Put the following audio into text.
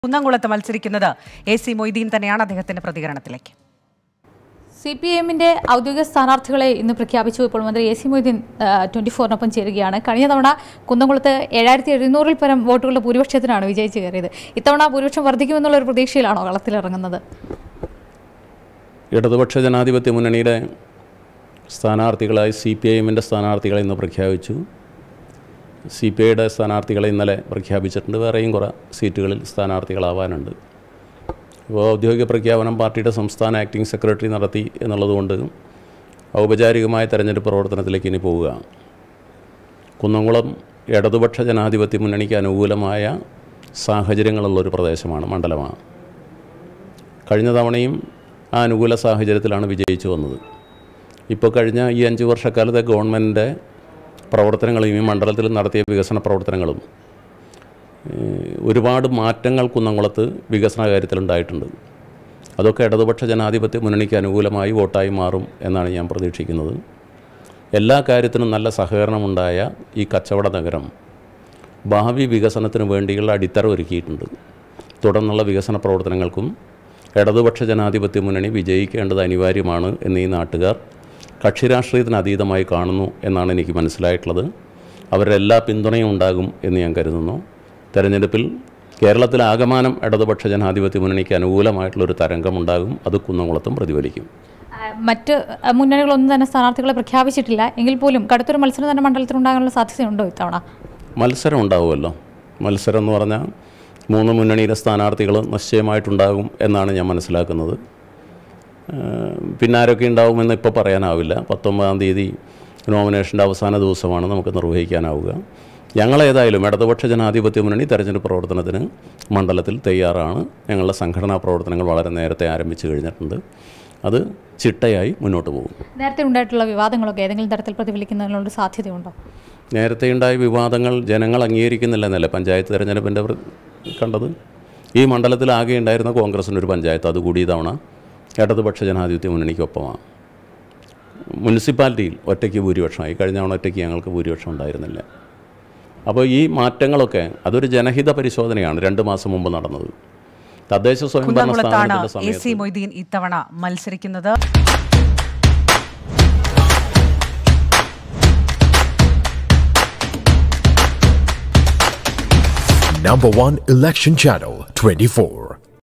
കുന്നംകുളത്ത് മത്സരിക്കുന്നത് A C Moideen തന്നെയാണ് അദ്ദേഹത്തിന്റെ പ്രതികരണത്തിലേക്ക് സി പി എമ്മിന്റെ ഔദ്യോഗിക സ്ഥാനാർത്ഥികളെ ഇന്ന് പ്രഖ്യാപിച്ചു ഇപ്പോൾ മന്ത്രി എ സി മൊയ്തീൻ ട്വന്റി ഫോറിനൊപ്പം ചേരുകയാണ് കഴിഞ്ഞ തവണ കുന്നംകുളത്ത് ഏഴായിരത്തി എഴുന്നൂറിൽ പരം വോട്ടുകളുടെ ഭൂരിപക്ഷത്തിനാണ് വിജയിച്ചു കയറിയത് ഇത്തവണ ഭൂരിപക്ഷം വർദ്ധിക്കുമെന്നുള്ള ഒരു പ്രതീക്ഷയിലാണോ കളത്തിലിറങ്ങുന്നത് ഇടതുപക്ഷ ജനാധിപത്യ മുന്നണിയുടെ സ്ഥാനാർത്ഥികളായി സി പി ഐ എമ്മിൻ്റെ സ്ഥാനാർത്ഥികളെ ഇന്ന് പ്രഖ്യാപിച്ചു സി പി ഐയുടെ സ്ഥാനാർത്ഥികളെ ഇന്നലെ പ്രഖ്യാപിച്ചിട്ടുണ്ട് വേറെയും കുറേ സീറ്റുകളിൽ സ്ഥാനാർത്ഥികളാവാനുണ്ട് ഇപ്പോൾ ഔദ്യോഗിക പ്രഖ്യാപനം പാർട്ടിയുടെ സംസ്ഥാന ആക്ടിംഗ് സെക്രട്ടറി നടത്തി എന്നുള്ളതുകൊണ്ട് ഔപചാരികമായ തെരഞ്ഞെടുപ്പ് പ്രവർത്തനത്തിലേക്ക് ഇനി പോവുക കുന്നംകുളം ഇടതുപക്ഷ ജനാധിപത്യ മുന്നണിക്ക് അനുകൂലമായ സാഹചര്യങ്ങളുള്ളൊരു പ്രദേശമാണ് മണ്ഡലമാണ് കഴിഞ്ഞ തവണയും ആ അനുകൂല സാഹചര്യത്തിലാണ് വിജയിച്ചു വന്നത് ഇപ്പോൾ കഴിഞ്ഞ ഈ അഞ്ച് വർഷക്കാലത്തെ ഗവൺമെൻറ്റിൻ്റെ പ്രവർത്തനങ്ങളും ഈ മണ്ഡലത്തിൽ നടത്തിയ വികസന പ്രവർത്തനങ്ങളും ഏഹ്, ഒരുപാട് മാറ്റങ്ങൾ കുന്നംകുളത്ത് വികസന കാര്യത്തിലുണ്ടായിട്ടുണ്ട് അതൊക്കെ ഇടതുപക്ഷ ജനാധിപത്യ മുന്നണിക്ക് അനുകൂലമായി വോട്ടായി മാറും എന്നാണ് ഞാൻ പ്രതീക്ഷിക്കുന്നത് എല്ലാ കാര്യത്തിനും നല്ല സഹകരണമുണ്ടായ ഈ കച്ചവട നഗരം ഭാവി വികസനത്തിന് വേണ്ടിയുള്ള അടിത്തറ ഒരുക്കിയിട്ടുണ്ട് തുടർന്നുള്ള വികസന പ്രവർത്തനങ്ങൾക്കും ഇടതുപക്ഷ ജനാധിപത്യ മുന്നണി വിജയിക്കേണ്ടത് അനിവാര്യമാണ് എന്ന് ഈ നാട്ടുകാർ കക്ഷി രാഷ്ട്രീയത്തിന് അതീതമായി കാണുന്നു എന്നാണ് എനിക്ക് മനസ്സിലായിട്ടുള്ളത് അവരുടെ എല്ലാ പിന്തുണയും ഉണ്ടാകും എന്ന് ഞാൻ കരുതുന്നു തെരഞ്ഞെടുപ്പിൽ കേരളത്തിൽ ആകമാനം ഇടതുപക്ഷ ജനാധിപത്യ മുന്നണിക്ക് അനുകൂലമായിട്ടുള്ളൊരു തരംഗമുണ്ടാകും അത് കുന്നംകുളത്തും പ്രതിഫലിക്കും ആ, മറ്റ് ആ, മുന്നണികളൊന്നും തന്നെ സ്ഥാനാർത്ഥികളെ പ്രഖ്യാപിച്ചിട്ടില്ല എങ്കിൽ പോലും കടുത്തൊരു മത്സരം തന്നെ മണ്ഡലത്തിൽ ഉണ്ടാകാനുള്ള സാധ്യതയുണ്ടോ ഇത്തവണ മത്സരം ഉണ്ടാവുമല്ലോ മത്സരം എന്ന് പറഞ്ഞാൽ മൂന്ന് മുന്നണിയിലെ സ്ഥാനാർത്ഥികൾ നിശ്ചയമായിട്ടുണ്ടാകും എന്നാണ് ഞാൻ മനസ്സിലാക്കുന്നത് ഏഹ് പിന്നെ ആരൊക്കെ ഉണ്ടാവുമെന്ന് ഇപ്പോൾ പറയാനാവില്ല പത്തൊമ്പതാം തീയതി നോമിനേഷൻ്റെ അവസാന ദിവസമാണ് നമുക്ക് നിർവഹിക്കാനാവുക ഞങ്ങളേതായാലും ഇടതുപക്ഷ ജനാധിപത്യ മുന്നണി തെരഞ്ഞെടുപ്പ് പ്രവർത്തനത്തിന് മണ്ഡലത്തിൽ തയ്യാറാണ് ഞങ്ങളുടെ സംഘടനാ പ്രവർത്തനങ്ങൾ വളരെ നേരത്തെ ആരംഭിച്ചു കഴിഞ്ഞിട്ടുണ്ട് അത് ചിട്ടയായി മുന്നോട്ട് പോകും നേരത്തെ ഉണ്ടായിട്ടുള്ള വിവാദങ്ങളൊക്കെ ഏതെങ്കിലും തരത്തിൽ പ്രതിഫലിക്കുന്നതിനുള്ള സാധ്യതയുണ്ടോ നേരത്തെ ഉണ്ടായ വിവാദങ്ങൾ ജനങ്ങൾ അംഗീകരിക്കുന്നില്ലെന്നല്ലേ പഞ്ചായത്ത് തെരഞ്ഞെടുപ്പിൻ്റെ പ്ര- കണ്ടത് ഈ മണ്ഡലത്തിൽ ആകെ ഉണ്ടായിരുന്ന കോൺഗ്രസിൻ്റെ ഒരു പഞ്ചായത്ത് അതുകൂടി ഇത്തവണ ഇടതുപക്ഷ ജനാധിപത്യ മുന്നണിക്കൊപ്പമാണ് മുനിസിപ്പാലിറ്റിയിൽ ഒറ്റയ്ക്ക് ഭൂരിപക്ഷമായി കഴിഞ്ഞ തവണ ഒറ്റയ്ക്ക് ഞങ്ങൾക്ക് ഭൂരിപക്ഷം ഉണ്ടായിരുന്നില്ല അപ്പോൾ ഈ മാറ്റങ്ങളൊക്കെ അതൊരു ജനഹിത പരിശോധനയാണ് രണ്ട് മാസം മുമ്പ് നടന്നത് തദ്ദേശ സ്വയംഭരണ കുന്നംകുളത്താണ് സ്ഥാപനത്തിൻ്റെ എ സി സമയത്ത് മൊയ്തീൻ ഇത്തവണ മത്സരിക്കുന്നത് Number one election channel 24.